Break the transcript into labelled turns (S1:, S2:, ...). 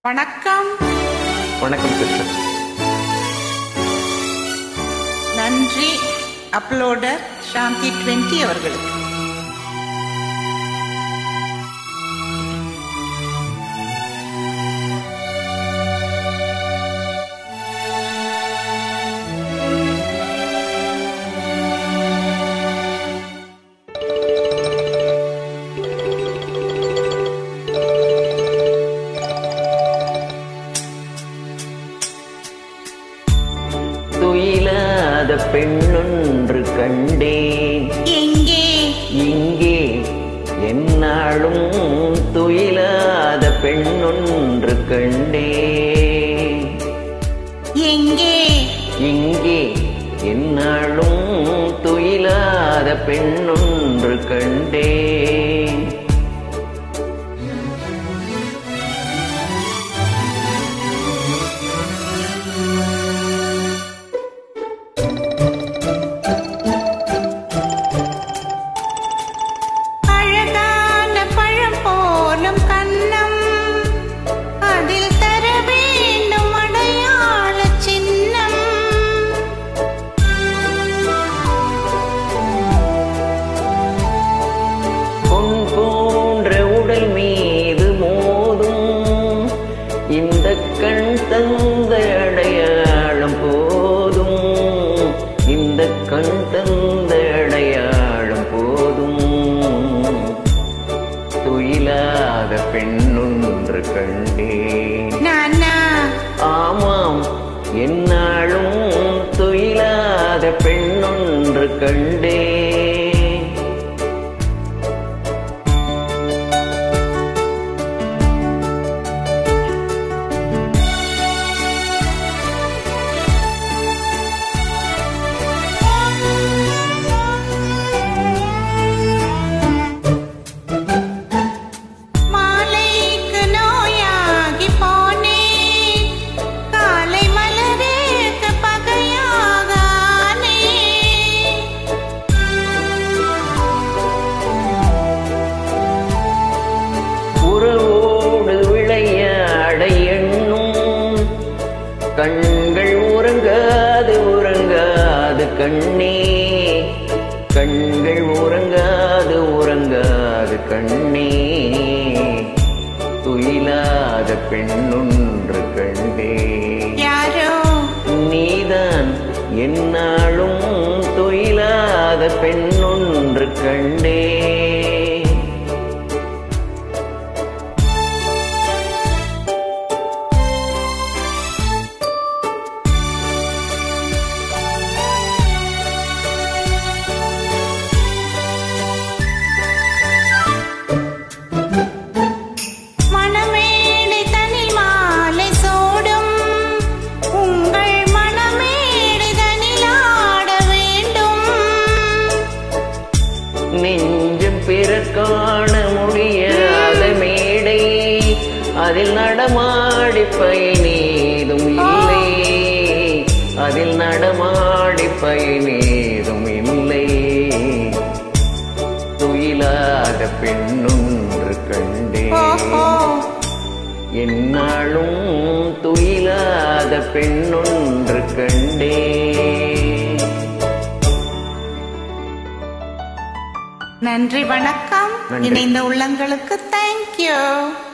S1: வணக்கம்
S2: வணக்கம் கிருஷ்ணன்
S1: நன்றி அப்லோடர் சாந்தி டுவெண்ட்டி அவர்களுக்கு
S2: துயிலாத பெண்ணொன்று கண்டேன்
S1: எங்கே
S2: இங்கே என்னாலும் துயிலாத பெண்ணொன்று கண்டேன்
S1: எங்கே
S2: இங்கே என்னாலும் துயிலாத பெண்ணொன்று கண்டேன்
S1: அழகான பழம் போலும் கண்ணம் அதில் தர வேண்டும் அடையாள சின்னம்
S2: பொன் போன்ற உடல் மீது மோதும் இந்த கண் தந்த அடையாளம் போதும் இந்த கண் தந்த அடையாளம் போதும் துயிலாத பெண்ணொன்று கண்டேன்
S1: நானா
S2: ஆமாம் என்னாலும் துயிலாத பெண்ணொன்று கண்டேன்
S1: மாலைக்கு நோயாகி போனேன் காலை மலரேற்க பகையாக ஆனேன்.
S2: உறவோடு விளையாட எண்ணும் கண்கள் உறங்காது உறங்காது கண்ணே கண்கள் உறங்காது உறங்காது கண்ணே துயிலாத பெண்ணொன்று கண்டே
S1: யாரோ
S2: நீதான் என்னாலும் துயிலாத பெண்ணொன்று கண்டே
S1: மணமேடை தனில் மாலை சோடும் உங்கள் மணமேடை தனில் ஆட வேண்டும்
S2: நெஞ்சம் பிறர் காண முடியாத மேடை அதில் நடமாடி பயனேதும் இல்லை அதில் நடமாடி பயனேதும் இல்லை துயிலாத பெண்ணொன்று கண்டே
S1: ஓஹோ
S2: என்னாலும் துயிலாத பெண்ணொன்று கண்டே
S1: நன்றி வணக்கம்
S2: நன்றி.
S1: இணைந்த உள்ளங்களுக்கு தேங்க்யூ